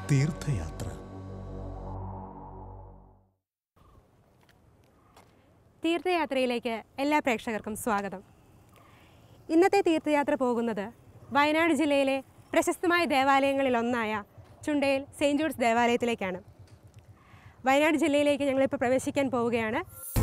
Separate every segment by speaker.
Speaker 1: തീർത്ഥയാത്ര
Speaker 2: തീർത്ഥയാത്രയിലേക്ക് എല്ലാ പ്രേക്ഷകർക്കും സ്വാഗതം ഇന്നത്തെ തീർത്ഥയാത്ര പോകുന്നത് വയനാട് ജില്ലയിലെ പ്രശസ്തമായ ദേവാലയങ്ങളിൽ ഒന്നായ ചുണ്ടയിൽ സെയിൻറ്റ് ജോർജ് ദേവാലയത്തിലേക്കാണ് വയനാട് ജില്ലയിലേക്ക് ഞങ്ങളിപ്പോൾ പ്രവേശിക്കാൻ പോവുകയാണ്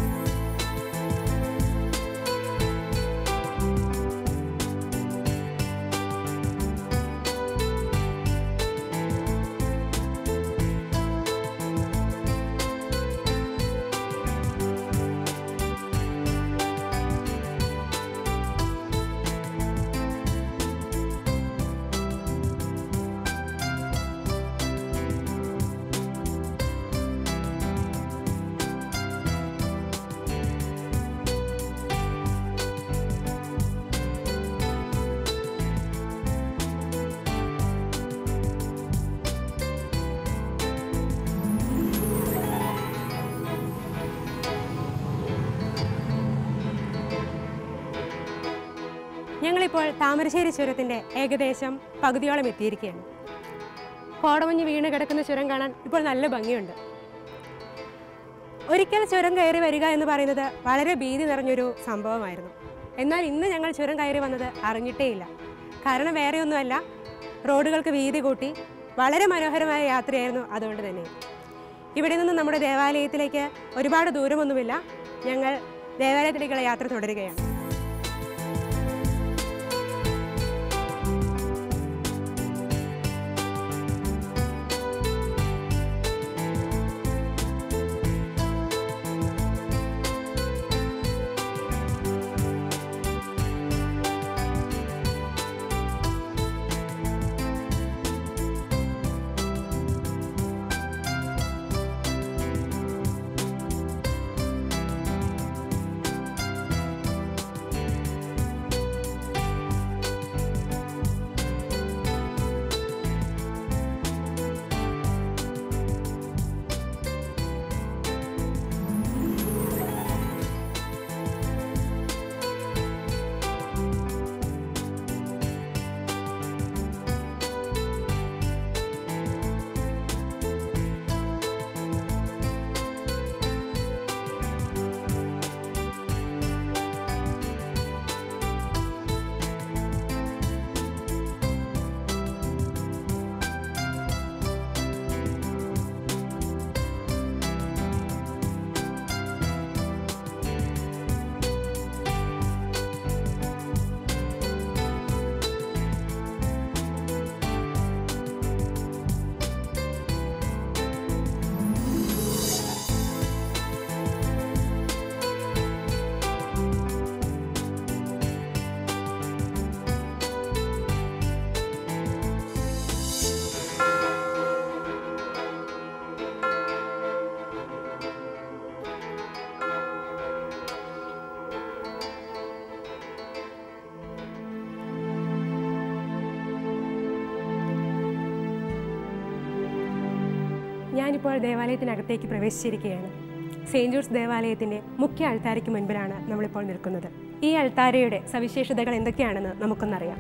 Speaker 2: ഞങ്ങളിപ്പോൾ താമരശ്ശേരി ചുരത്തിൻ്റെ ഏകദേശം പകുതിയോളം എത്തിയിരിക്കുകയാണ് കോടമഞ്ഞ് വീണ് കിടക്കുന്ന ചുരം കാണാൻ ഇപ്പോൾ നല്ല ഭംഗിയുണ്ട് ഒരിക്കൽ ചുരം കയറി വരിക എന്ന് പറയുന്നത് വളരെ ഭീതി നിറഞ്ഞൊരു സംഭവമായിരുന്നു എന്നാൽ ഇന്ന് ഞങ്ങൾ ചുരം കയറി വന്നത് അറിഞ്ഞിട്ടേയില്ല കാരണം വേറെയൊന്നുമല്ല റോഡുകൾക്ക് വീതി കൂട്ടി വളരെ മനോഹരമായ യാത്രയായിരുന്നു അതുകൊണ്ട് തന്നെ ഇവിടെ നിന്ന് നമ്മുടെ ദേവാലയത്തിലേക്ക് ഒരുപാട് ദൂരമൊന്നുമില്ല ഞങ്ങൾ ദേവാലയത്തിലേക്കുള്ള യാത്ര തുടരുകയാണ് ഞാനിപ്പോൾ ദേവാലയത്തിനകത്തേക്ക് പ്രവേശിച്ചിരിക്കുകയാണ് സെയിൻറ്റ് ജോർജ് ദേവാലയത്തിൻ്റെ മുഖ്യ അൾത്താരയ്ക്ക് മുൻപിലാണ് നമ്മളിപ്പോൾ നിൽക്കുന്നത് ഈ അൾത്താരയുടെ സവിശേഷതകൾ എന്തൊക്കെയാണെന്ന് നമുക്കൊന്നറിയാം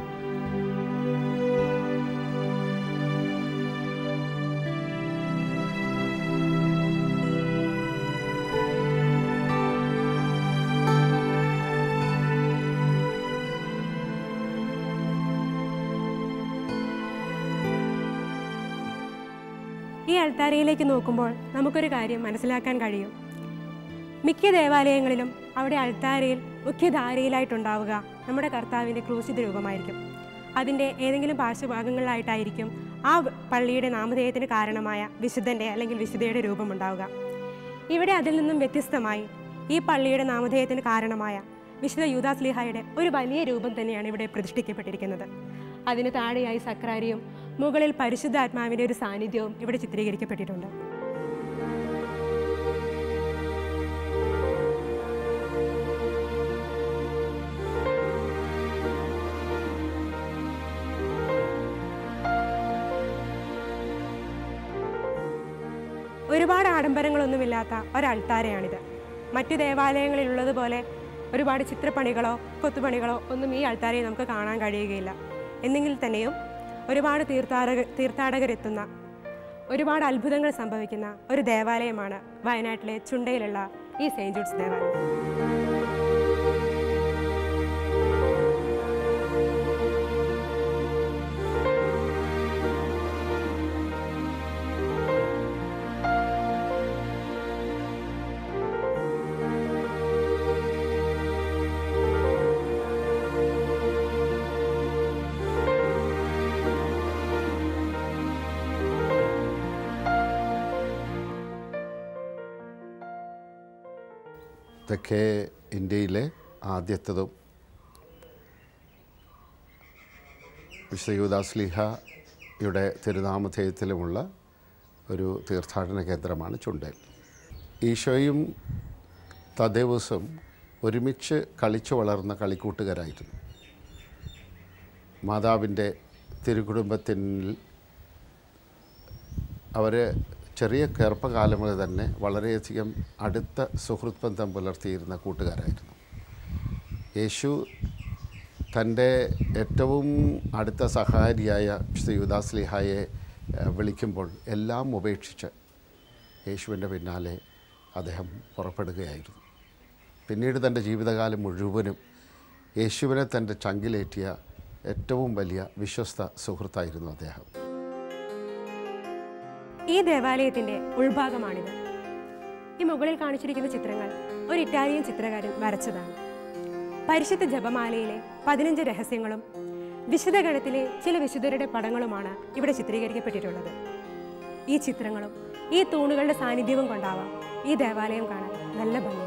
Speaker 2: ഈ അൾത്താരയിലേക്ക് നോക്കുമ്പോൾ നമുക്കൊരു കാര്യം മനസ്സിലാക്കാൻ കഴിയും മിക്ക ദേവാലയങ്ങളിലും അവിടെ അൾത്താരയിൽ മുഖ്യധാരയിലായിട്ടുണ്ടാവുക നമ്മുടെ കർത്താവിൻ്റെ ക്രൂശിത രൂപമായിരിക്കും അതിൻ്റെ ഏതെങ്കിലും പാർശ്വഭാഗങ്ങളിലായിട്ടായിരിക്കും ആ പള്ളിയുടെ നാമധേയത്തിന് കാരണമായ വിശുദ്ധൻ്റെ അല്ലെങ്കിൽ വിശുദ്ധയുടെ രൂപമുണ്ടാവുക ഇവിടെ അതിൽ നിന്നും വ്യത്യസ്തമായി ഈ പള്ളിയുടെ നാമധേയത്തിന് കാരണമായ വിശുദ്ധ യൂദാസ്ലിഹായുടെ ഒരു വലിയ രൂപം തന്നെയാണ് ഇവിടെ പ്രതിഷ്ഠിക്കപ്പെട്ടിരിക്കുന്നത് അതിന് താഴെയായി സക്രാരിയും മുകളിൽ പരിശുദ്ധാത്മാവിൻ്റെ ഒരു സാന്നിധ്യവും ഇവിടെ ചിത്രീകരിക്കപ്പെട്ടിട്ടുണ്ട് ഒരുപാട് ആഡംബരങ്ങളൊന്നുമില്ലാത്ത ഒരൾത്താരയാണിത് മറ്റു ദേവാലയങ്ങളിലുള്ളതുപോലെ ഒരുപാട് ചിത്രപ്പണികളോ കൊത്തുപണികളോ ഒന്നും ഈ അൾത്താരയെ നമുക്ക് കാണാൻ കഴിയുകയില്ല എന്നെങ്കിൽ തന്നെയും ഒരുപാട് തീർത്ഥാടക തീർത്ഥാടകരെത്തുന്ന ഒരുപാട് അത്ഭുതങ്ങൾ സംഭവിക്കുന്ന ഒരു ദേവാലയമാണ് വയനാട്ടിലെ ചുണ്ടയിലുള്ള ഈ സെയിൻറ്റ് ജൂഡ്സ് ദേവാലയം
Speaker 1: തെക്കേ ഇന്ത്യയിലെ ആദ്യത്തതും വിശുദ്ധ യൂദാസ്ലിഹയുടെ തിരുനാമധേയത്തിലുമുള്ള ഒരു തീർത്ഥാടന കേന്ദ്രമാണ് ചുണ്ടേൽ ഈശോയും തദേവസും ഒരുമിച്ച് കളിച്ചു വളർന്ന കളിക്കൂട്ടുകാരായിരുന്നു മാതാവിൻ്റെ തിരുകുടുംബത്തിൽ അവർ ചെറിയ ചെറുപ്പകാലം മുതൽ തന്നെ വളരെയധികം അടുത്ത സുഹൃത്ത് ബന്ധം പുലർത്തിയിരുന്ന കൂട്ടുകാരായിരുന്നു യേശു തൻ്റെ ഏറ്റവും അടുത്ത സഹാരിയായ വിശുദ്ധ യുദാസ്ലിഹായെ ഏഹ്, വിളിക്കുമ്പോൾ എല്ലാം ഉപേക്ഷിച്ച് യേശുവിൻ്റെ പിന്നാലെ അദ്ദേഹം പുറപ്പെടുകയായിരുന്നു പിന്നീട് തൻ്റെ ജീവിതകാലം മുഴുവനും യേശുവിനെ തൻ്റെ ചങ്കിലേറ്റിയ ഏറ്റവും വലിയ വിശ്വസ്ത സുഹൃത്തായിരുന്നു അദ്ദേഹം
Speaker 2: ഈ ദേവാലയത്തിന്റെ ഉൾഭാഗമാണിത് ഈ മുകളിൽ കാണിച്ചിരിക്കുന്ന ചിത്രങ്ങൾ ഒരു ഇറ്റാലിയൻ ചിത്രകാരൻ വരച്ചതാണ് പരിശുദ്ധ ജപമാലയിലെ പതിനഞ്ച് രഹസ്യങ്ങളും വിശുദ്ധ ഗണത്തിലെ ചില വിശുദ്ധരുടെ പടങ്ങളുമാണ് ഇവിടെ ചിത്രീകരിക്കപ്പെട്ടിട്ടുള്ളത് ഈ ചിത്രങ്ങളും ഈ തൂണുകളുടെ സാന്നിധ്യവും കൊണ്ടാവാം ഈ ദേവാലയം കാണാൻ നല്ല ഭംഗിയാണ്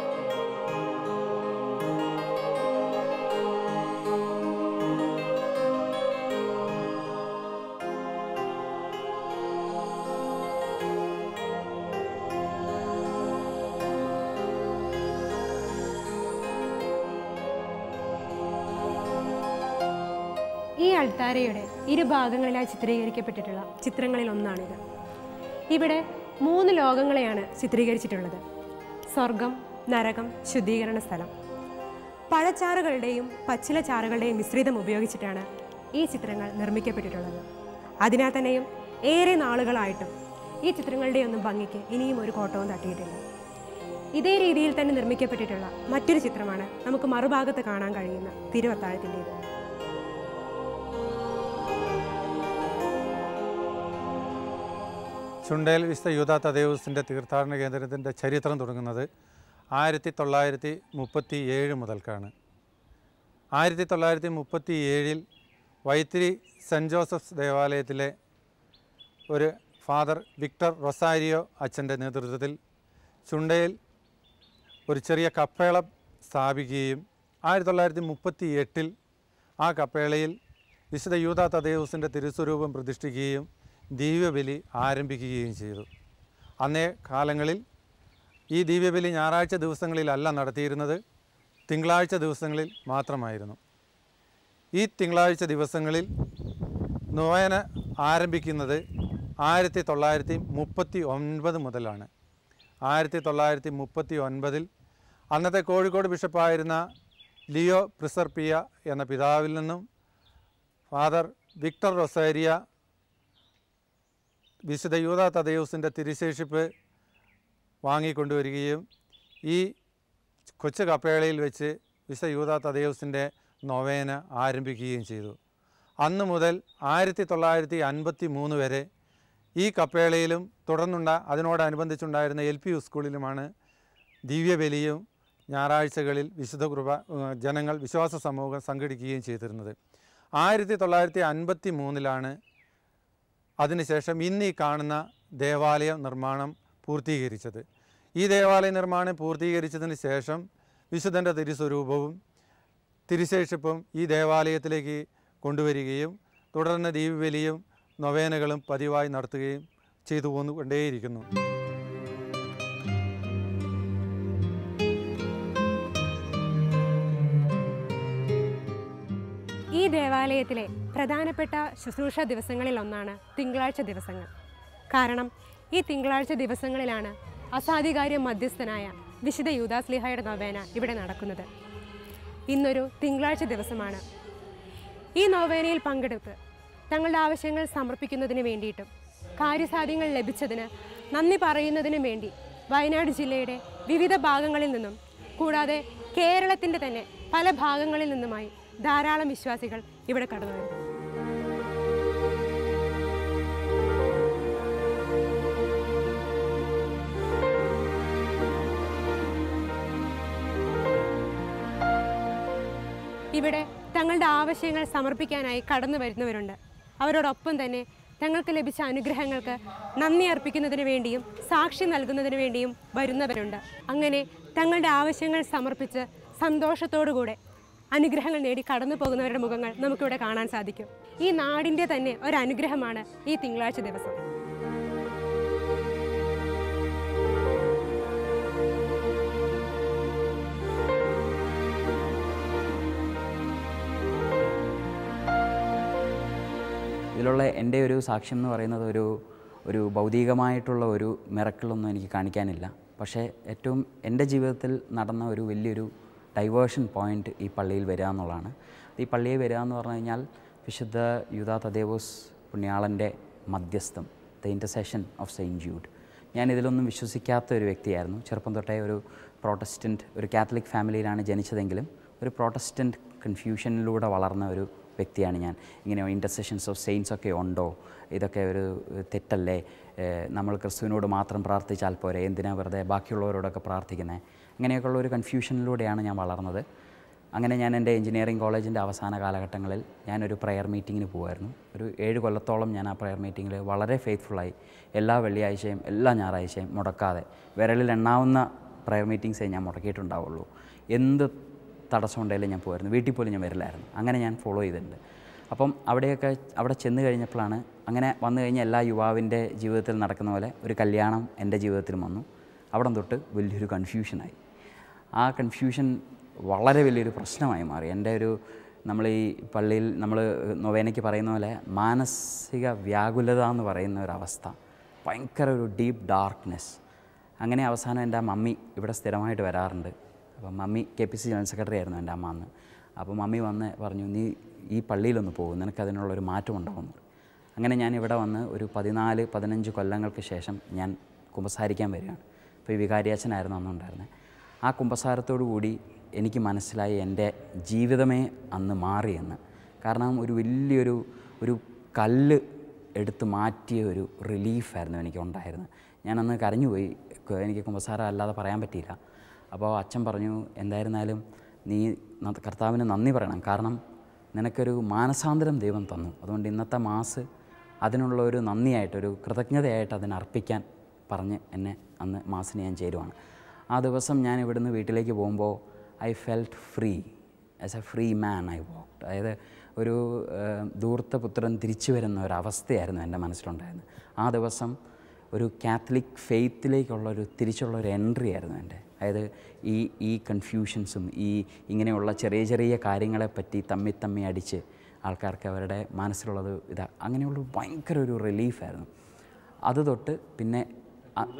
Speaker 2: ഈ അൾത്താരയുടെ ഇരുഭാഗങ്ങളിലായി ചിത്രീകരിക്കപ്പെട്ടിട്ടുള്ള ചിത്രങ്ങളിൽ ഒന്നാണിത് ഇവിടെ മൂന്ന് ലോകങ്ങളെയാണ് ചിത്രീകരിച്ചിട്ടുള്ളത് സ്വർഗം നരകം ശുദ്ധീകരണ സ്ഥലം പഴച്ചാറുകളുടെയും പച്ചിലച്ചാറുകളുടെയും മിശ്രിതം ഉപയോഗിച്ചിട്ടാണ് ഈ ചിത്രങ്ങൾ നിർമ്മിക്കപ്പെട്ടിട്ടുള്ളത് അതിനാൽ തന്നെയും ഏറെ നാളുകളായിട്ടും ഈ ചിത്രങ്ങളുടെ ഒന്നും ഭംഗിക്ക് ഇനിയും ഒരു കോട്ടവും തട്ടിയിട്ടില്ല ഇതേ രീതിയിൽ തന്നെ നിർമ്മിക്കപ്പെട്ടിട്ടുള്ള മറ്റൊരു ചിത്രമാണ് നമുക്ക് മറുഭാഗത്ത് കാണാൻ കഴിയുന്ന തിരുവത്താഴത്തിൻ്റേത്
Speaker 3: ചുണ്ടേൽ വിശുദ്ധ യൂത തദേവസിൻ്റെ തീർത്ഥാടന കേന്ദ്രത്തിൻ്റെ ചരിത്രം തുടങ്ങുന്നത് ആയിരത്തി തൊള്ളായിരത്തി മുപ്പത്തി ഏഴ് മുതൽക്കാണ് ആയിരത്തി തൊള്ളായിരത്തി മുപ്പത്തി ഏഴിൽ വൈത്തിരി സെൻറ്റ് ജോസഫ്സ് ദേവാലയത്തിലെ ഒരു ഫാദർ വിക്ടർ റൊസാരിയോ അച്ഛൻ്റെ നേതൃത്വത്തിൽ ചുണ്ടയിൽ ഒരു ചെറിയ കപ്പേള സ്ഥാപിക്കുകയും ആയിരത്തി തൊള്ളായിരത്തി മുപ്പത്തി എട്ടിൽ ആ കപ്പേളയിൽ വിശുദ്ധ യൂത തദേവസിൻ്റെ തിരുസ്വരൂപം പ്രതിഷ്ഠിക്കുകയും ദിവ്യബലി ആരംഭിക്കുകയും ചെയ്തു അന്നേ കാലങ്ങളിൽ ഈ ദിവ്യബലി ഞായറാഴ്ച ദിവസങ്ങളിലല്ല നടത്തിയിരുന്നത് തിങ്കളാഴ്ച ദിവസങ്ങളിൽ മാത്രമായിരുന്നു ഈ തിങ്കളാഴ്ച ദിവസങ്ങളിൽ നോയന ആരംഭിക്കുന്നത് ആയിരത്തി തൊള്ളായിരത്തി മുപ്പത്തി ഒൻപത് മുതലാണ് ആയിരത്തി തൊള്ളായിരത്തി മുപ്പത്തി ഒൻപതിൽ അന്നത്തെ കോഴിക്കോട് ബിഷപ്പായിരുന്ന ലിയോ പ്രിസർപ്പിയ എന്ന പിതാവിൽ നിന്നും ഫാദർ വിക്ടർ റൊസാരിയ വിശുദ്ധ യൂത തദയൂസിൻ്റെ തിരുശേഷിപ്പ് വാങ്ങിക്കൊണ്ടുവരികയും ഈ കൊച്ചു കപ്പേളയിൽ വെച്ച് വിശുദ്ധ യൂത തദയൂസിൻ്റെ നൊവേന ആരംഭിക്കുകയും ചെയ്തു അന്ന് മുതൽ ആയിരത്തി തൊള്ളായിരത്തി അൻപത്തി മൂന്ന് വരെ ഈ കപ്പേളയിലും തുടർന്നുണ്ട അതിനോടനുബന്ധിച്ചുണ്ടായിരുന്ന എൽ പി സ്കൂളിലുമാണ് ദിവ്യബലിയും ഞായറാഴ്ചകളിൽ വിശുദ്ധ കൃപ ഏഹ് ജനങ്ങൾ വിശ്വാസ സമൂഹം സംഘടിക്കുകയും ചെയ്തിരുന്നത് ആയിരത്തി തൊള്ളായിരത്തി അൻപത്തി മൂന്നിലാണ് അതിനുശേഷം ഇന്ന് ഈ കാണുന്ന ദേവാലയ നിർമ്മാണം പൂർത്തീകരിച്ചത് ഈ ദേവാലയ നിർമ്മാണം പൂർത്തീകരിച്ചതിന് ശേഷം വിശുദ്ധൻ്റെ തിരുസ്വരൂപവും തിരുശേഷിപ്പും ഈ ദേവാലയത്തിലേക്ക് കൊണ്ടുവരികയും തുടർന്ന് ദീപബലിയും നൊവേനകളും പതിവായി നടത്തുകയും ചെയ്തു പോന്നുകൊണ്ടേയിരിക്കുന്നു
Speaker 2: ഈ ദേവാലയത്തിലെ പ്രധാനപ്പെട്ട ശുശ്രൂഷ ദിവസങ്ങളിൽ ഒന്നാണ് തിങ്കളാഴ്ച ദിവസങ്ങൾ കാരണം ഈ തിങ്കളാഴ്ച ദിവസങ്ങളിലാണ് അസാധികാര്യ മധ്യസ്ഥനായ വിശുദ്ധ യൂദാസ്ലിഹയുടെ നൊവേന ഇവിടെ നടക്കുന്നത് ഇന്നൊരു തിങ്കളാഴ്ച ദിവസമാണ് ഈ നൊവേനയിൽ പങ്കെടുത്ത് തങ്ങളുടെ ആവശ്യങ്ങൾ സമർപ്പിക്കുന്നതിന് വേണ്ടിയിട്ടും കാര്യസാധ്യങ്ങൾ ലഭിച്ചതിന് നന്ദി പറയുന്നതിനും വേണ്ടി വയനാട് ജില്ലയുടെ വിവിധ ഭാഗങ്ങളിൽ നിന്നും കൂടാതെ കേരളത്തിൻ്റെ തന്നെ പല ഭാഗങ്ങളിൽ നിന്നുമായി ധാരാളം വിശ്വാസികൾ ഇവിടെ കടന്നു വരുന്നു ഇവിടെ തങ്ങളുടെ ആവശ്യങ്ങൾ സമർപ്പിക്കാനായി കടന്നു വരുന്നവരുണ്ട് അവരോടൊപ്പം തന്നെ തങ്ങൾക്ക് ലഭിച്ച അനുഗ്രഹങ്ങൾക്ക് നന്ദി അർപ്പിക്കുന്നതിന് വേണ്ടിയും സാക്ഷി നൽകുന്നതിന് വേണ്ടിയും വരുന്നവരുണ്ട് അങ്ങനെ തങ്ങളുടെ ആവശ്യങ്ങൾ സമർപ്പിച്ച് സന്തോഷത്തോടുകൂടെ അനുഗ്രഹങ്ങൾ നേടി കടന്നു പോകുന്നവരുടെ മുഖങ്ങൾ നമുക്കിവിടെ കാണാൻ സാധിക്കും ഈ നാടിൻ്റെ തന്നെ ഒരു അനുഗ്രഹമാണ് ഈ തിങ്കളാഴ്ച ദിവസം
Speaker 4: ഇതിലുള്ള എൻ്റെ ഒരു സാക്ഷ്യം എന്ന് പറയുന്നത് ഒരു ഒരു ഭൗതികമായിട്ടുള്ള ഒരു മിറക്കിളൊന്നും എനിക്ക് കാണിക്കാനില്ല പക്ഷേ ഏറ്റവും എൻ്റെ ജീവിതത്തിൽ നടന്ന ഒരു വലിയൊരു ഡൈവേർഷൻ പോയിൻ്റ് ഈ പള്ളിയിൽ വരിക എന്നുള്ളതാണ് ഈ പള്ളിയിൽ വരിക എന്ന് പറഞ്ഞു കഴിഞ്ഞാൽ വിശുദ്ധ യുദാ തദേവോസ് പുണ്യാളൻ്റെ മധ്യസ്ഥം the intercession of saint Jude ഞാൻ ഇതിലൊന്നും വിശ്വസിക്കാത്ത ഒരു വ്യക്തിയായിരുന്നു ചെറുപ്പം തൊട്ടേ ഒരു പ്രോട്ടസ്റ്റൻറ്റ് ഒരു കാത്തലിക് ഫാമിലിയിലാണ് ജനിച്ചതെങ്കിലും ഒരു പ്രോട്ടസ്റ്റൻറ്റ് കൺഫ്യൂഷനിലൂടെ വളർന്ന ഒരു വ്യക്തിയാണ് ഞാൻ ഇങ്ങനെ ഇൻ്റർസെഷൻസ് ഓഫ് സെയിൻസ് ഒക്കെ ഉണ്ടോ ഇതൊക്കെ ഒരു തെറ്റല്ലേ ഏഹ് നമ്മൾ ക്രിസ്തുവിനോട് മാത്രം പ്രാർത്ഥിച്ചാൽ പോരെ എന്തിനാ വെറുതെ ബാക്കിയുള്ളവരോടൊക്കെ പ്രാർത്ഥിക്കുന്നത് അങ്ങനെയൊക്കെയുള്ള ഒരു കൺഫ്യൂഷനിലൂടെയാണ് ഞാൻ വളർന്നത് അങ്ങനെ ഞാൻ എൻ്റെ എഞ്ചിനീയറിംഗ് കോളേജിൻ്റെ അവസാന കാലഘട്ടങ്ങളിൽ ഞാനൊരു പ്രെയർ മീറ്റിങ്ങിന് പോകുമായിരുന്നു ഒരു ഏഴ് കൊല്ലത്തോളം ഞാൻ ആ പ്രെയർ മീറ്റിങ്ങിൽ വളരെ ഫെയ്ത്ത്ഫുള്ളായി എല്ലാ വെള്ളിയാഴ്ചയും എല്ലാ ഞായറാഴ്ചയും മുടക്കാതെ വിരലിൽ എണ്ണാവുന്ന പ്രെയർ മീറ്റിങ്സേ ഞാൻ മുടക്കിയിട്ടുണ്ടാവുള്ളൂ എന്ത് തടസ്സമുണ്ടെങ്കിലും ഞാൻ പോയിരുന്നു വീട്ടിൽ പോലും ഞാൻ വരില്ലായിരുന്നു അങ്ങനെ ഞാൻ ഫോളോ ചെയ്തിട്ടുണ്ട് അപ്പം അവിടെയൊക്കെ അവിടെ ചെന്ന് കഴിഞ്ഞപ്പോഴാണ് അങ്ങനെ വന്നു കഴിഞ്ഞാൽ എല്ലാ യുവാവിൻ്റെ ജീവിതത്തിൽ നടക്കുന്ന പോലെ ഒരു കല്യാണം എൻ്റെ ജീവിതത്തിലും വന്നു അവിടം തൊട്ട് വലിയൊരു കൺഫ്യൂഷനായി ആ കൺഫ്യൂഷൻ വളരെ വലിയൊരു പ്രശ്നമായി മാറി എൻ്റെ ഒരു നമ്മൾ ഈ പള്ളിയിൽ നമ്മൾ നൊവേനയ്ക്ക് പറയുന്ന പോലെ മാനസിക വ്യാകുലത എന്ന് പറയുന്ന ഒരവസ്ഥ ഭയങ്കര ഒരു ഡീപ്പ് ഡാർക്ക്നെസ് അങ്ങനെ അവസാനം എൻ്റെ മമ്മി ഇവിടെ സ്ഥിരമായിട്ട് വരാറുണ്ട് അപ്പം mummy K P C general secretary ആയിരുന്നു എൻ്റെ അമ്മ അന്ന് അപ്പോൾ മമ്മി വന്ന് പറഞ്ഞു നീ ഈ പള്ളിയിലൊന്ന് പോകും നിനക്ക് അതിനുള്ളൊരു മാറ്റം ഉണ്ടാവുമെന്ന് പറഞ്ഞു. അങ്ങനെ ഞാൻ ഇവിടെ വന്ന് ഒരു പതിനാല് പതിനഞ്ച് കൊല്ലങ്ങൾക്ക് ശേഷം ഞാൻ കുമ്പസാരിക്കാൻ വരികയാണ് അപ്പോൾ ഈ വികാരിയച്ഛനായിരുന്നു അന്നുണ്ടായിരുന്നത് ആ കുമ്പസാരത്തോടു കൂടി എനിക്ക് മനസ്സിലായി എൻ്റെ ജീവിതമേ അന്ന് മാറിയെന്ന് കാരണം ഒരു വലിയൊരു ഒരു കല്ല് എടുത്ത് മാറ്റിയ ഒരു റിലീഫായിരുന്നു എനിക്ക് ഉണ്ടായിരുന്നത് ഞാനന്ന് കരഞ്ഞുപോയി ക- എനിക്ക് കുമ്പസാരം അല്ലാതെ പറയാൻ പറ്റിയില്ല അപ്പോൾ അച്ഛൻ പറഞ്ഞു എന്തായിരുന്നാലും നീ ന- കർത്താവിന് നന്ദി പറയണം കാരണം നിനക്കൊരു മാനസാന്തരം ദൈവം തന്നു അതുകൊണ്ട് ഇന്നത്തെ മാസ് അതിനുള്ള ഒരു നന്ദിയായിട്ട് ഒരു കൃതജ്ഞതയായിട്ട് അതിനെ അർപ്പിക്കാൻ പറഞ്ഞ് എന്നെ അന്ന് മാസിന് ഞാൻ ചേരുവാണ് ആ ദിവസം ഞാൻ ഇവിടുന്ന് വീട്ടിലേക്ക് പോകുമ്പോൾ I felt free as a free man I walked അതായത് ഒരു ഏഹ്, ധൂർത്തപുത്രൻ തിരിച്ചു വരുന്ന ഒരവസ്ഥയായിരുന്നു എൻ്റെ മനസ്സിലുണ്ടായിരുന്നത് ആ ദിവസം ഒരു കാത്തലിക് ഫെയ്ത്തിലേക്കുള്ള ഒരു തിരിച്ചുള്ള ഒരു എൻട്രി ആയിരുന്നു എൻ്റെ അതായത് ഈ ഈ കൺഫ്യൂഷൻസും ഈ ഇങ്ങനെയുള്ള ചെറിയ ചെറിയ കാര്യങ്ങളെപ്പറ്റി തമ്മി തമ്മി അടിച്ച് ആൾക്കാർക്ക് അവരുടെ മനസ്സിലുള്ളത് ഇതാ അങ്ങനെയുള്ള ഭയങ്കര ഒരു റിലീഫായിരുന്നു അത് തൊട്ട് പിന്നെ അ-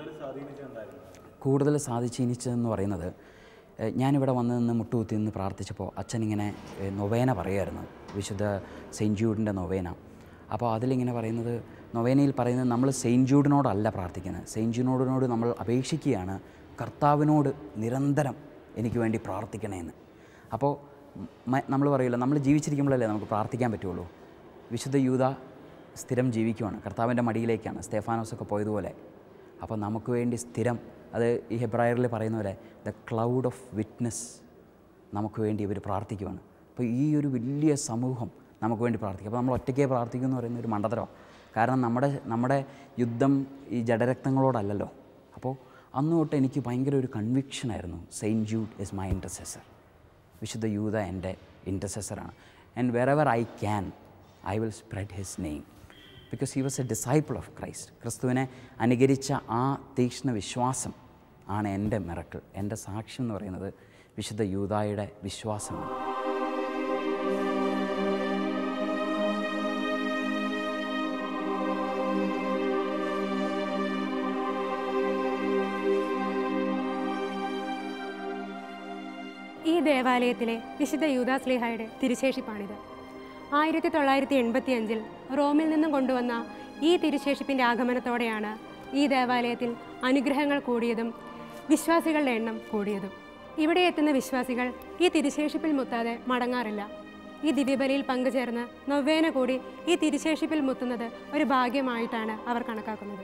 Speaker 4: കൂടുതൽ സ്വാധീനിച്ചതെന്ന് പറയുന്നത് ഏഹ് ഞാനിവിടെ വന്ന് നിന്ന് മുട്ടുകുത്തി നിന്ന് പ്രാർത്ഥിച്ചപ്പോൾ അച്ഛൻ ഇങ്ങനെ ഏഹ് നൊവേന പറയുമായിരുന്നു വിശുദ്ധ സെയിൻറ്റ് ജൂഡിൻ്റെ നൊവേന അപ്പോൾ അതിലിങ്ങനെ പറയുന്നത് നൊവേനയിൽ പറയുന്നത് നമ്മൾ സെയിൻറ്റ് ജൂഡിനോടല്ല പ്രാർത്ഥിക്കുന്നത് സെയിൻറ്റ് ജൂഡിനോട് നമ്മൾ അപേക്ഷിക്കുകയാണ് കർത്താവിനോട് നിരന്തരം എനിക്ക് വേണ്ടി പ്രാർത്ഥിക്കണേന്ന് അപ്പോൾ നമ്മൾ പറയില്ല നമ്മൾ ജീവിച്ചിരിക്കുമ്പോഴല്ലേ നമുക്ക് പ്രാർത്ഥിക്കാൻ പറ്റുള്ളൂ വിശുദ്ധ യൂത സ്ഥിരം ജീവിക്കുവാണ് കർത്താവിൻ്റെ മടിയിലേക്കാണ് സ്തേഫാനോസൊക്കെ പോയതുപോലെ അപ്പോൾ നമുക്ക് വേണ്ടി സ്ഥിരം അത് ഈ ഹെബ്രായറിൽ പറയുന്ന പോലെ ദ ക്ലൗഡ് ഓഫ് വിറ്റ്നസ് നമുക്ക് വേണ്ടി ഇവർ പ്രാർത്ഥിക്കുവാണ് അപ്പോൾ ഈ ഒരു വലിയ സമൂഹം നമുക്ക് വേണ്ടി പ്രാർത്ഥിക്കും അപ്പോൾ നമ്മൾ ഒറ്റയ്ക്കേ പ്രാർത്ഥിക്കും എന്ന് പറയുന്ന ഒരു മണ്ടത്തരമാണ് കാരണം നമ്മുടെ നമ്മുടെ യുദ്ധം ഈ ജഡരക്തങ്ങളോടല്ലല്ലോ അപ്പോൾ അന്ന് തൊട്ട് എനിക്ക് ഭയങ്കര ഒരു കൺവിക്ഷനായിരുന്നു saint Jude is my intercessor വിശുദ്ധ യൂത എൻ്റെ ഇൻറ്റർസെസറാണ് and wherever I can I will spread his name because he was a disciple of Christ ക്രിസ്തുവിനെ അനുകരിച്ച ആ തീക്ഷ്ണ വിശ്വാസം ആണ് എൻ്റെ മിറക്കിൾ എൻ്റെ സാക്ഷ്യം എന്ന് പറയുന്നത് വിശുദ്ധ യൂതായുടെ വിശ്വാസമാണ്
Speaker 2: ഈ ദേവാലയത്തിലെ വിശുദ്ധ യൂദാസ്ലിഹായുടെ തിരുശേഷിപ്പാണിത് ആയിരത്തി തൊള്ളായിരത്തി എൺപത്തി അഞ്ചിൽ റോമിൽ നിന്നും കൊണ്ടുവന്ന ഈ തിരുശേഷിപ്പിൻ്റെ ആഗമനത്തോടെയാണ് ഈ ദേവാലയത്തിൽ അനുഗ്രഹങ്ങൾ കൂടിയതും വിശ്വാസികളുടെ എണ്ണം കൂടിയതും ഇവിടെ എത്തുന്ന വിശ്വാസികൾ ഈ തിരുശേഷിപ്പിൽ മുത്താതെ മടങ്ങാറില്ല ഈ ദിവ്യബലിയിൽ പങ്കുചേർന്ന് നൊവേന കൂടി ഈ തിരുശേഷിപ്പിൽ മുത്തുന്നത് ഒരു ഭാഗ്യമായിട്ടാണ് അവർ കണക്കാക്കുന്നത്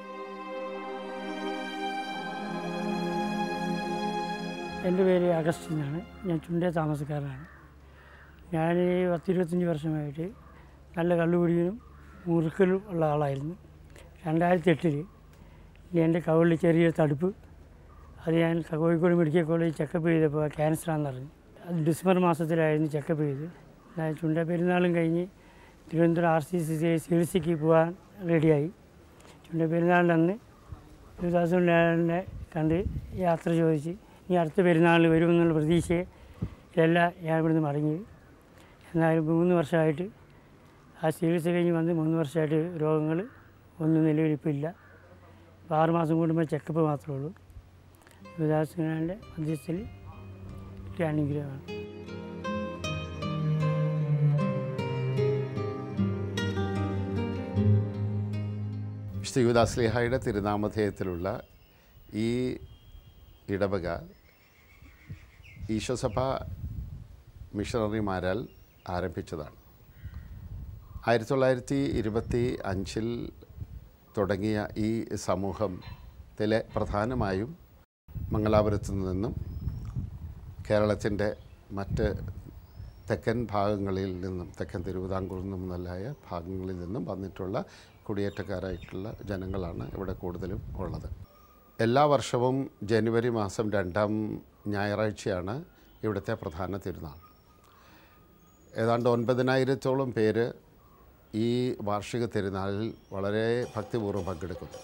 Speaker 5: എൻ്റെ പേര് അഗസ്റ്റിൻ എന്നാണ് ഞാൻ ചുണ്ടേ താമസക്കാരനാണ് ഞാൻ ഈ പത്തിരുപത്തഞ്ച് വർഷമായിട്ട് നല്ല കള്ളുകുടിയും മുറുക്കലും ഉള്ള ആളായിരുന്നു രണ്ടായിരത്തി എട്ടിൽ എൻ്റെ കവളിൽ ചെറിയൊരു തടുപ്പ് അത് ഞാൻ കോഴിക്കോട് മെഡിക്കൽ കോളേജ് ചെക്കപ്പ് ചെയ്തപ്പോൾ ക്യാൻസറാണെന്ന് പറഞ്ഞു അത് ഡിസംബർ മാസത്തിലായിരുന്നു ചെക്കപ്പ് ചെയ്ത് ഞാൻ ചുണ്ട പെരുന്നാളും കഴിഞ്ഞ് തിരുവനന്തപുരം ആർ സി സി ചികിത്സയ്ക്ക് പോകാൻ റെഡിയായി ചുണ്ട പെരുന്നാളിൻ്റെ അന്ന് ടു തൗസൻഡ് ലെവലിനെ കണ്ട് യാത്ര ചോദിച്ച് ഇനി അടുത്ത പെരുന്നാളിൽ വരുമെന്നുള്ള പ്രതീക്ഷയിലല്ല ഞാൻ ഇവിടുന്ന് മടങ്ങിയത് എന്നാലും മൂന്ന് വർഷമായിട്ട് ആ ചികിത്സ കഴിഞ്ഞ് വന്ന് മൂന്ന് വർഷമായിട്ട് രോഗങ്ങൾ ഒന്നും നിലവിലിപ്പോൾ ഇല്ല ഇപ്പോൾ ആറുമാസം കൂടുമ്പോൾ ചെക്കപ്പ് മാത്രമേ ഉള്ളൂ വിദാസിനാൻ്റെ മധ്യസ്ഥയിൽ കിട്ടിയ അനുഗ്രഹമാണ്
Speaker 1: വിശുദ്ധ യുവദാസ്ലിഹായുടെ തിരുനാമധേയത്തിലുള്ള ഈ ഇടവക ഈശോസഭ മിഷണറിമാരാൽ ആരംഭിച്ചതാണ് ആയിരത്തി തൊള്ളായിരത്തി ഇരുപത്തി അഞ്ചിൽ തുടങ്ങിയ ഈ സമൂഹത്തിലെ പ്രധാനമായും മംഗലാപുരത്തു നിന്നും കേരളത്തിൻ്റെ മറ്റ് തെക്കൻ ഭാഗങ്ങളിൽ നിന്നും തെക്കൻ തിരുവിതാംകൂറിൽ നിന്നും മുതലായ ഭാഗങ്ങളിൽ നിന്നും വന്നിട്ടുള്ള കുടിയേറ്റക്കാരായിട്ടുള്ള ജനങ്ങളാണ് ഇവിടെ കൂടുതലും ഉള്ളത് എല്ലാ വർഷവും ജനുവരി മാസം രണ്ടാം ഞായറാഴ്ചയാണ് ഇവിടുത്തെ പ്രധാന തിരുനാൾ ഏതാണ്ട് ഒൻപതിനായിരത്തോളം പേര് ഈ വാർഷിക തിരുനാളിൽ വളരെ ഭക്തിപൂർവ്വം പങ്കെടുക്കുന്നു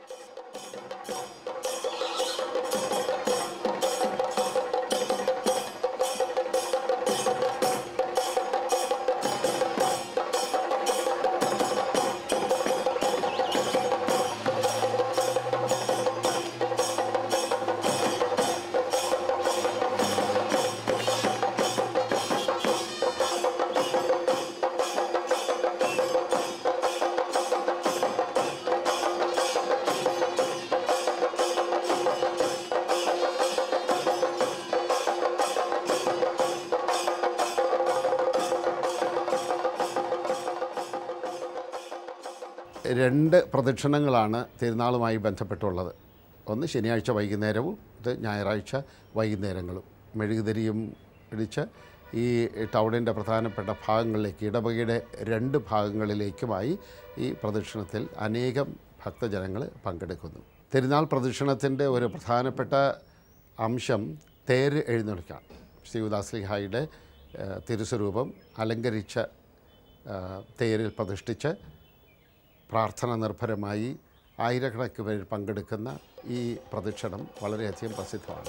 Speaker 1: രണ്ട് പ്രദക്ഷിണങ്ങളാണ് തിരുനാളുമായി ബന്ധപ്പെട്ടുള്ളത് ഒന്ന് ശനിയാഴ്ച വൈകുന്നേരവും ഇത് ഞായറാഴ്ച വൈകുന്നേരങ്ങളും മെഴുകുതിരിയും ഇടിച്ച് ഈ ടൗണിൻ്റെ പ്രധാനപ്പെട്ട ഭാഗങ്ങളിലേക്ക് ഇടവകയുടെ രണ്ട് ഭാഗങ്ങളിലേക്കുമായി ഈ പ്രദക്ഷിണത്തിൽ അനേകം ഭക്തജനങ്ങൾ പങ്കെടുക്കുന്നു തിരുനാൾ പ്രദക്ഷിണത്തിൻ്റെ ഒരു പ്രധാനപ്പെട്ട അംശം തേര് എഴുന്നള്ളിക്കാണ് ശ്രീയുദാസ്ലിഹായുടെ തിരുസ്വരൂപം അലങ്കരിച്ച ആ, തേരിൽ പ്രതിഷ്ഠിച്ച് പ്രാർത്ഥന നിർഭരമായി ആയിരക്കണക്കിന് പേർ പങ്കെടുക്കുന്ന ഈ പ്രദക്ഷിണം വളരെയധികം പ്രസിദ്ധമാണ്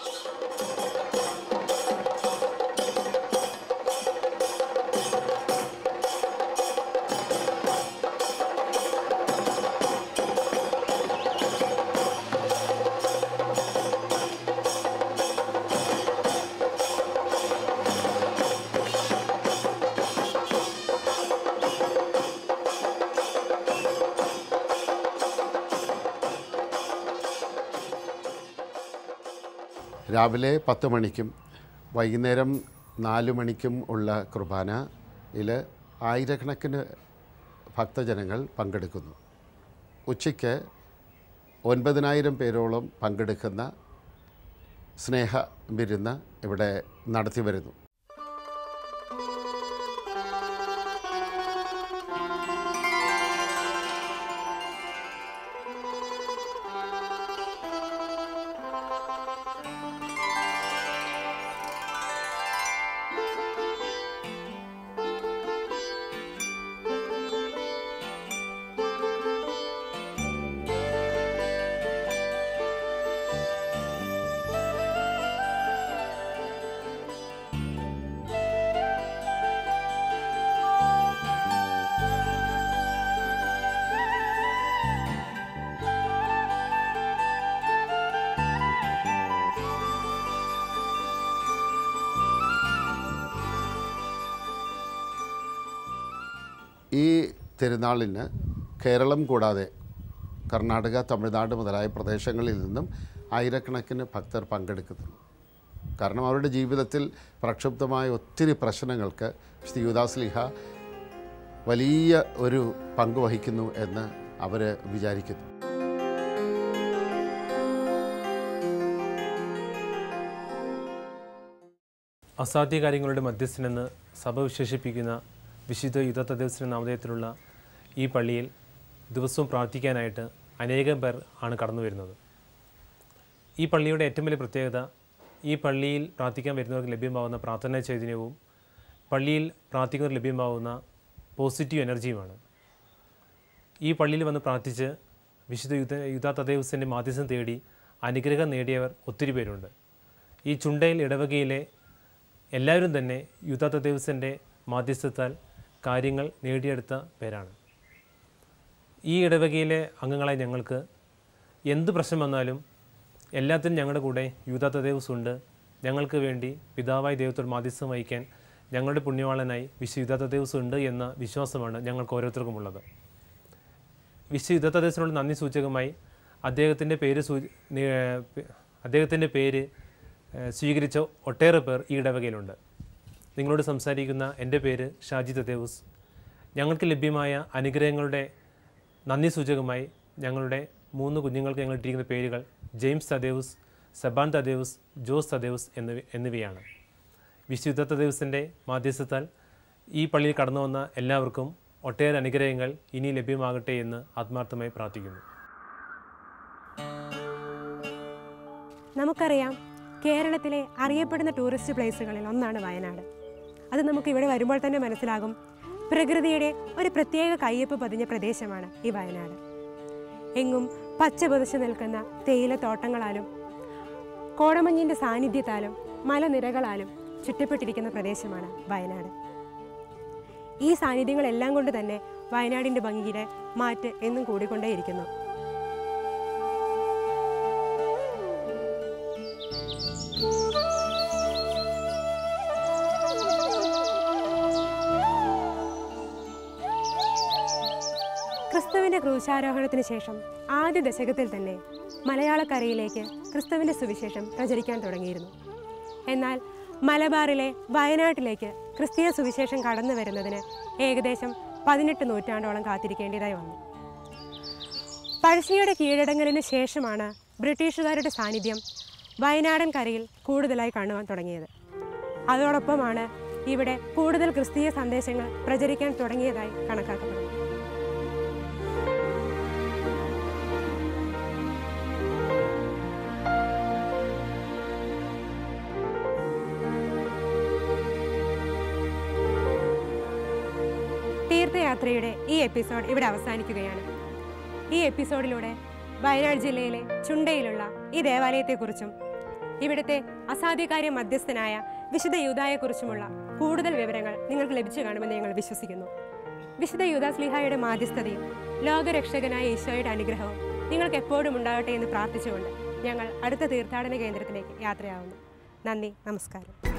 Speaker 1: രാവിലെ പത്ത് മണിക്കും വൈകുന്നേരം നാല് മണിക്കും ഉള്ള കുർബാനയിൽ ആയിരക്കണക്കിന് ഭക്തജനങ്ങൾ പങ്കെടുക്കുന്നു ഉച്ചയ്ക്ക് ഒൻപതിനായിരം പേരോളം പങ്കെടുക്കുന്ന സ്നേഹ വിരുന്ന് ഇവിടെ നടത്തി വരുന്നു ഈ തിരുനാളിന് കേരളം കൂടാതെ കർണാടക തമിഴ്നാട് മുതലായ പ്രദേശങ്ങളിൽ നിന്നും ആയിരക്കണക്കിന് ഭക്തർ പങ്കെടുക്കുന്നു കാരണം അവരുടെ ജീവിതത്തിൽ പ്രക്ഷുബ്ധമായ ഒത്തിരി പ്രശ്നങ്ങൾക്ക് ശ്രീ യുദാസ്ലിഹ വലിയ ഒരു പങ്ക് വഹിക്കുന്നു എന്ന് അവർ വിചാരിക്കുന്നു
Speaker 6: അസാധ്യ കാര്യങ്ങളുടെ മധ്യസ്ഥനെന്ന് സഭ വിശേഷിപ്പിക്കുന്ന വിശുദ്ധ യുദ്ധ ദിവസന നാമധേയത്തിലുള്ള ഈ പള്ളിയിൽ ദിവസവും പ്രാർത്ഥിക്കാനായിട്ട് അനേകം പേർ ആണ് കടന്നു വരുന്നത് ഈ പള്ളിയുടെ ഏറ്റവും വലിയ പ്രത്യേകത ഈ പള്ളിയിൽ പ്രാർത്ഥിക്കാൻ വരുന്നവർക്ക് ലഭ്യമാവുന്ന പ്രാർത്ഥനാ ചൈതന്യവും പള്ളിയിൽ പ്രാർത്ഥിക്കുന്നവർക്ക് ലഭ്യമാവുന്ന പോസിറ്റീവ് എനർജിയുമാണ് ഈ പള്ളിയിൽ വന്ന് പ്രാർത്ഥിച്ച് വിശുദ്ധ യുദ്ധ യുദ്ധ തദേവസിൻ്റെ മാധ്യസ്ഥം തേടി അനുഗ്രഹം നേടിയവർ ഒത്തിരി പേരുണ്ട് ഈ ചുണ്ടയിൽ ഇടവകയിലെ എല്ലാവരും തന്നെ യുദ്ധ തദേവസിൻ്റെ മാധ്യസ്ഥത്താൽ കാര്യങ്ങൾ നേടിയെടുത്ത പേരാണ് ഈ ഇടവകയിലെ അംഗങ്ങളായ ഞങ്ങൾക്ക് എന്ത് പ്രശ്നം വന്നാലും എല്ലാത്തിനും ഞങ്ങളുടെ കൂടെ യൂതാ തദേവസ് ഉണ്ട് ഞങ്ങൾക്ക് വേണ്ടി പിതാവായ ദൈവത്തോട് മാധ്യസ്ഥം വഹിക്കാൻ ഞങ്ങളുടെ പുണ്യവാളനായി വിശ്വ യുദ്ധ തദേവസ് ഉണ്ട് എന്ന വിശ്വാസമാണ് ഞങ്ങൾക്ക് ഓരോരുത്തർക്കും ഉള്ളത് വിശ്വ യുദ്ധ തദേവസിനോട് നന്ദി സൂചകമായി അദ്ദേഹത്തിൻ്റെ പേര് സൂ അദ്ദേഹത്തിൻ്റെ പേര് ഏഹ്, സ്വീകരിച്ച ഒട്ടേറെ പേർ ഈ ഇടവകയിലുണ്ട് നിങ്ങളോട് സംസാരിക്കുന്ന എൻ്റെ പേര് ഷാജി തദേവസ് ഞങ്ങൾക്ക് ലഭ്യമായ അനുഗ്രഹങ്ങളുടെ നന്ദി സൂചകമായി ഞങ്ങളുടെ മൂന്ന് കുഞ്ഞുങ്ങൾക്ക് ഞങ്ങൾ ഇട്ടിരിക്കുന്ന പേരുകൾ ജെയിംസ് തദേവസ് സെബാൻ തദേവസ് ജോസ് തദേവസ് എന്നിവ എന്നിവയാണ് വിശുദ്ധ തദേവസിൻ്റെ മാധ്യസ്ഥത്താൽ ഈ പള്ളിയിൽ കടന്നു വന്ന എല്ലാവർക്കും ഒട്ടേറെ അനുഗ്രഹങ്ങൾ ഇനി ലഭ്യമാകട്ടെ എന്ന് ആത്മാർത്ഥമായി പ്രാർത്ഥിക്കുന്നു
Speaker 2: നമുക്കറിയാം കേരളത്തിലെ അറിയപ്പെടുന്ന ടൂറിസ്റ്റ് പ്ലേസുകളിൽ ഒന്നാണ് വയനാട് അത് നമുക്ക് ഇവിടെ വരുമ്പോൾ തന്നെ മനസ്സിലാകും പ്രകൃതിയുടെ ഒരു പ്രത്യേക കയ്യൊപ്പ് പതിഞ്ഞ പ്രദേശമാണ് ഈ വയനാട് എങ്ങും പച്ച പുതച്ചു നിൽക്കുന്ന തേയിലത്തോട്ടങ്ങളാലും കോടമഞ്ഞിൻ്റെ സാന്നിധ്യത്താലും മലനിരകളാലും ചുറ്റപ്പെട്ടിരിക്കുന്ന പ്രദേശമാണ് വയനാട് ഈ സാന്നിധ്യങ്ങളെല്ലാം കൊണ്ട് തന്നെ വയനാടിൻ്റെ ഭംഗിയുടെ മാറ്റ് എന്നും കൂടിക്കൊണ്ടേയിരിക്കുന്നു ക്രിസ്തുവിൻ്റെ ക്രൂശാരോഹണത്തിന് ശേഷം ആദ്യ ദശകത്തിൽ തന്നെ മലയാളക്കരയിലേക്ക് ക്രിസ്തുവിൻ്റെ സുവിശേഷം പ്രചരിക്കാൻ തുടങ്ങിയിരുന്നു എന്നാൽ മലബാറിലെ വയനാട്ടിലേക്ക് ക്രിസ്തീയ സുവിശേഷം കടന്നു വരുന്നതിന് ഏകദേശം പതിനെട്ട് നൂറ്റാണ്ടോളം കാത്തിരിക്കേണ്ടതായി വന്നു പഴശ്ശിയുടെ കീഴടങ്ങലിന് ശേഷമാണ് ബ്രിട്ടീഷുകാരുടെ സാന്നിധ്യം വയനാടൻ കരയിൽ കൂടുതലായി കാണുവാൻ തുടങ്ങിയത് അതോടൊപ്പമാണ് ഇവിടെ കൂടുതൽ ക്രിസ്തീയ സന്ദേശങ്ങൾ പ്രചരിക്കാൻ തുടങ്ങിയതായി കണക്കാക്കപ്പെടുന്നു തീർത്ഥയാത്രയുടെ ഈ എപ്പിസോഡ് ഇവിടെ അവസാനിക്കുകയാണ് ഈ എപ്പിസോഡിലൂടെ വയനാട് ജില്ലയിലെ ചുണ്ടയിലുള്ള ഈ ദേവാലയത്തെക്കുറിച്ചും ഇവിടുത്തെ അസാധ്യകാര്യ മധ്യസ്ഥനായ വിശുദ്ധ യൂതായെക്കുറിച്ചുമുള്ള കൂടുതൽ വിവരങ്ങൾ നിങ്ങൾക്ക് ലഭിച്ചു കാണുമെന്ന് ഞങ്ങൾ വിശ്വസിക്കുന്നു വിശുദ്ധ യൂദാസ്ലിഹായുടെ മാധ്യസ്ഥതയും ലോകരക്ഷകനായ ഈശോയുടെ അനുഗ്രഹവും നിങ്ങൾക്ക് എപ്പോഴും ഉണ്ടാകട്ടെ എന്ന് പ്രാർത്ഥിച്ചുകൊണ്ട് ഞങ്ങൾ അടുത്ത തീർത്ഥാടന കേന്ദ്രത്തിലേക്ക് യാത്രയാവുന്നു നന്ദി നമസ്കാരം